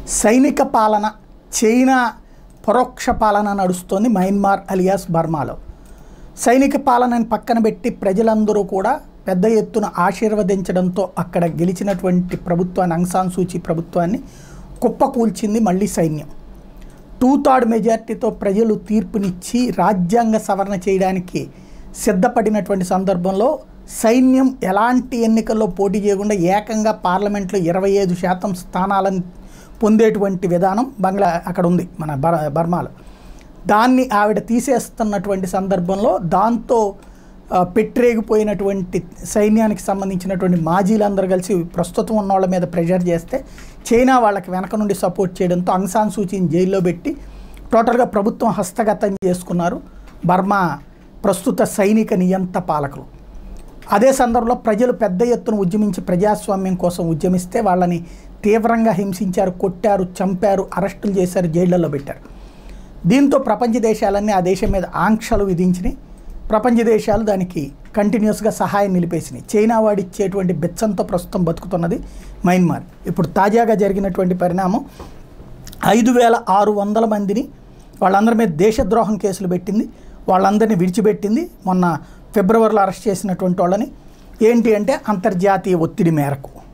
సైనిక పాలన చైనా పరోక్ష పాలన నడుస్తోంది మయన్మార్ అలియాస్ బర్మాలో సైనిక పాలనని పక్కన పెట్టి ప్రజలందరూ కూడా పెద్ద ఎత్తున ఆశీర్వదించడంతో అక్కడ గెలిచినటువంటి ప్రభుత్వాన్ని అంగ్సాన్ సూచి ప్రభుత్వాన్ని కుప్పకూల్చింది మళ్ళీ సైన్యం టూ థర్డ్ మెజార్టీతో ప్రజలు తీర్పునిచ్చి రాజ్యాంగ సవరణ చేయడానికి సిద్ధపడినటువంటి సందర్భంలో సైన్యం ఎలాంటి ఎన్నికల్లో పోటీ చేయకుండా ఏకంగా పార్లమెంట్లో ఇరవై ఐదు శాతం స్థానాలను పొందేటువంటి విధానం బంగ్లా అక్కడ ఉంది మన బర్ బర్మాలో దాన్ని ఆవిడ తీసేస్తున్నటువంటి సందర్భంలో దాంతో ఆ, పెట్టిరేగిపోయినటువంటి సైన్యానికి సంబంధించినటువంటి మాజీలందరూ కలిసి ప్రస్తుతం ఉన్న వాళ్ళ మీద ప్రెషర్ చేస్తే చైనా వాళ్ళకి వెనక నుండి సపోర్ట్ చేయడంతో అంగ్సాన్ సూచీని జైల్లో పెట్టి టోటల్గా ప్రభుత్వం హస్తగతం చేసుకున్నారు బర్మా ప్రస్తుత సైనిక నియంత పాలకులు అదే సందర్భంలో ప్రజలు పెద్ద ఎత్తున ఉద్యమించి ప్రజాస్వామ్యం కోసం ఉద్యమిస్తే వాళ్ళని తీవ్రంగా హింసించారు కొట్టారు చంపారు అరెస్టులు చేశారు జైళ్లలో పెట్టారు దీంతో ప్రపంచ దేశాలన్నీ ఆ దేశం మీద ఆంక్షలు విధించినాయి ప్రపంచ దేశాలు దానికి కంటిన్యూస్గా సహాయం నిలిపేసినాయి చైనా వాడు ఇచ్చేటువంటి బెచ్చంతో ప్రస్తుతం బతుకుతున్నది మయన్మార్ ఇప్పుడు తాజాగా జరిగినటువంటి పరిణామం ఐదు వేల ఆరు వందల మందిని వాళ్ళందరి మీద దేశద్రోహం కేసులు పెట్టింది వాళ్ళందరినీ విడిచిపెట్టింది మొన్న ఫిబ్రవరిలో అరెస్ట్ చేసినటువంటి వాళ్ళని ఏంటి అంటే అంతర్జాతీయ ఒత్తిడి మేరకు